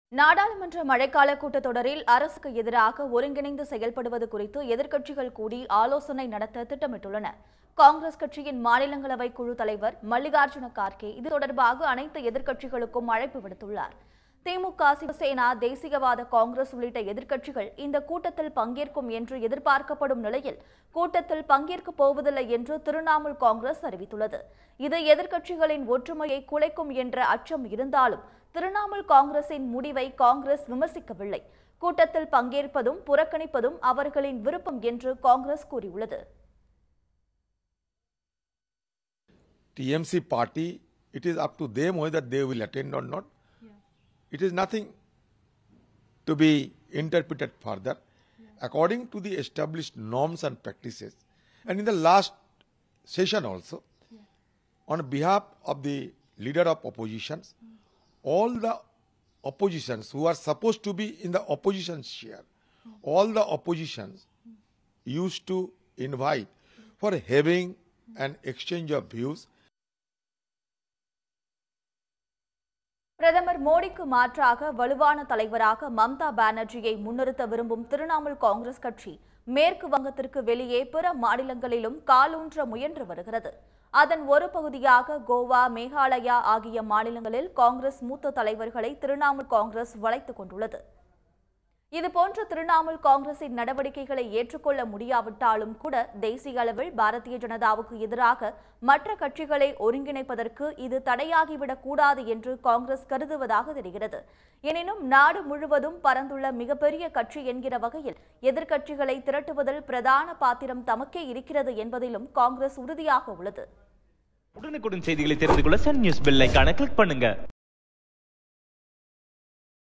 நாடாளுமன்ற மழைக்கால கூட்டத்தொடரில் அரசுக்கு எதிராக ஒருங்கிணைந்து செயல்படுவது குறித்து எதிர்க்கட்சிகள் கூடி ஆலோசனை நடத்த திட்டமிட்டுள்ளன காங்கிரஸ் கட்சியின் மாநிலங்களவை குழு தலைவர் மல்லிகார்ஜுன கார்கே இது தொடர்பாக அனைத்து எதிர்க்கட்சிகளுக்கும் அழைப்பு விடுத்துள்ளார் திமுக சிவசேனா தேசியவாத காங்கிரஸ் உள்ளிட்ட எதிர்க்கட்சிகள் இந்த கூட்டத்தில் பங்கேற்கும் என்று எதிர்பார்க்கப்படும் நிலையில் கூட்டத்தில் பங்கேற்கப் போவதில்லை என்று திரிணாமுல் காங்கிரஸ் அறிவித்துள்ளது இது எதிர்க்கட்சிகளின் ஒற்றுமையை குலைக்கும் என்ற அச்சம் இருந்தாலும் திரிணாமுல் காங்கிரசின் முடிவை காங்கிரஸ் விமர்சிக்கவில்லை கூட்டத்தில் பங்கேற்பதும் புறக்கணிப்பதும் அவர்களின் விருப்பம் என்று காங்கிரஸ் கூறியுள்ளது TMC party, it is up to them whether they will attend or not. It is nothing to be interpreted further according to the established norms and practices. And in the last session also, on behalf of the leader of oppositions, all the oppositions who are supposed to be in the opposition chair, all the oppositions used to invite for having an exchange of views பிரதமர் மோடிக்கு மாற்றாக வலுவான தலைவராக மம்தா பானர்ஜியை முன்னிறுத்த விரும்பும் திரிணாமுல் காங்கிரஸ் கட்சி மேற்கு வங்கத்திற்கு வெளியே பிற மாநிலங்களிலும் காலூன்ற முயன்று வருகிறது அதன் ஒரு பகுதியாக கோவா மேகாலயா ஆகிய மாநிலங்களில் காங்கிரஸ் மூத்த தலைவர்களை திரிணாமுல் காங்கிரஸ் வளைத்துக் கொண்டுள்ளது இதுபோன்ற திரிணாமுல் காங்கிரசின் நடவடிக்கைகளை ஏற்றுக்கொள்ள முடியாவிட்டாலும் கூட தேசிய அளவில் பாரதிய ஜனதாவுக்கு எதிராக மற்ற கட்சிகளை ஒருங்கிணைப்பதற்கு இது தடையாகிவிடக் கூடாது என்று காங்கிரஸ் கருதுவதாக தெரிகிறது எனினும் நாடு முழுவதும் பரந்துள்ள மிகப்பெரிய கட்சி என்கிற வகையில் எதிர்க்கட்சிகளை திரட்டுவதில் பிரதான பாத்திரம் தமக்கே இருக்கிறது என்பதிலும் காங்கிரஸ் உறுதியாக உள்ளது உடனுக்குடன் செய்திகளை தெரிந்து கொள்ள சன் நியூஸ் பெல் ஐகானை கிளிக் பண்ணுங்க